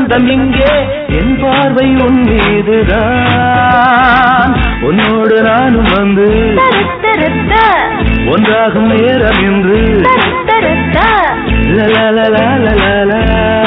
ஆனந்தம் இங்கே என் பார்வை உன் மீதுதான் உன்னோடு நானும் வந்து தருத்தருத்த ஒன்றாகும் நேரம் இன்று தருத்தருத்த லலலலலலலா.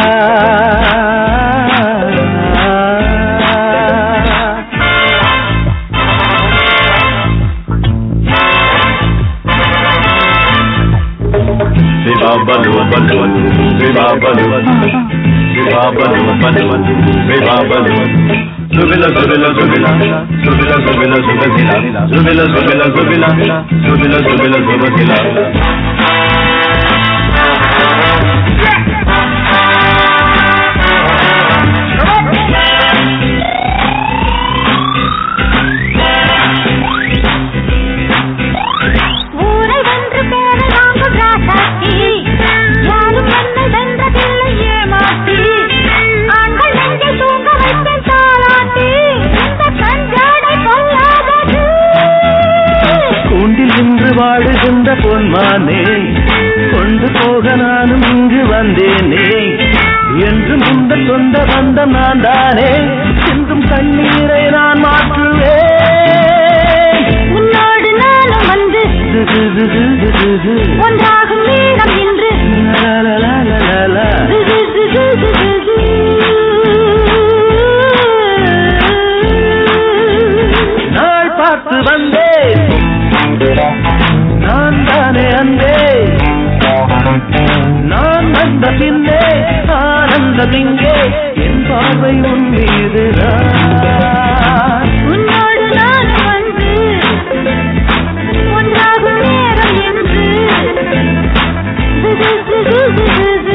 Viva Balu Balu, Viva Balu, Viva Balu Balu, Viva Balu. Zubila zubila zubila, zubila zubila zubila, zubila zubila zubila, zubila zubila zubila. ஊரை வென்று பேர நாங்கள் ராசாத்தி யாரும் என்னை வென்றதில்லை ஏமாத்தி ஆண்கள் நெஞ்சை தூங்க வைத்தேன் தாளாட்டி இந்த கஞ்சாடை கொல்லாதது கூண்டில் இன்று வாழுகின்ற பொன்மானே கொண்டு போக நானும் இங்கு வந்தேனே என்று முந்த சொந்த பந்தம் நான் தானே சிந்தும் கண்ணீரை நான் மாற்றுவேன் உன்னோடு நானும் வந்து து, து, து, து, து, து, து. ஒன்றாகும் நேரம் இன்று லலலலலலலா. து, து, து, து, து, து, து. நாள் பார்த்து வந்தேன் நான் தானே அன்பே நான் வந்த பின்னே ஆனந்தம் இங்கே என் பார்வை உன் மீதுதான் உன்னோடு நான் வந்து ஒன்றாகும் நேரம் என்று து, து, து, து, து, து,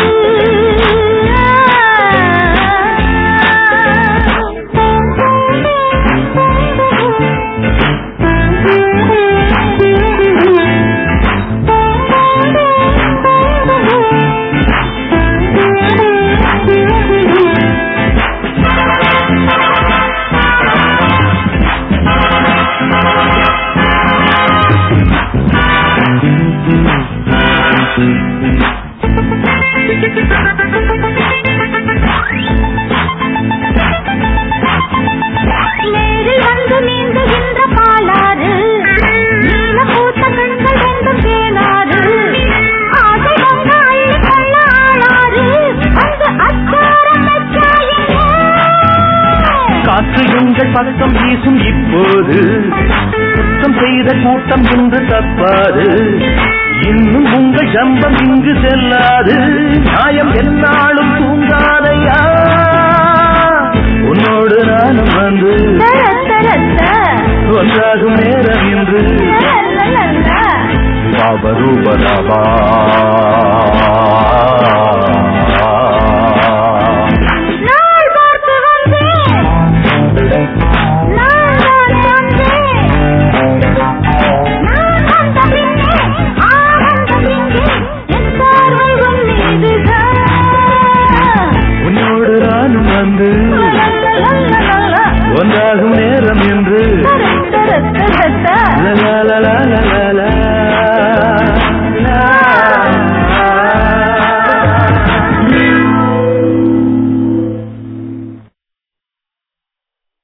நேரில் வந்து நீந்துகின்ற பாலாறு நீல பூத்த கண்கள் ரெண்டும் தேனாறு ஆசை வந்த அள்ளி கொள்ள ஆளாறு அந்த அச்சாரம் வச்சாயங்க காற்று எங்கள் பக்கம் வீசும் இப்போது குற்றம் செய்த கூட்டம் இன்று தப்பாது இன்னும் உங்கள் ஜம்பம் இங்கு செல்லாது நியாயம் என்னாலும் தூங்காதையா உன்னோடு நானும் வந்து தரத்தரத்த ஒன்றாகும் நேரம் இன்று லலலலல. Viva Balu Balaba.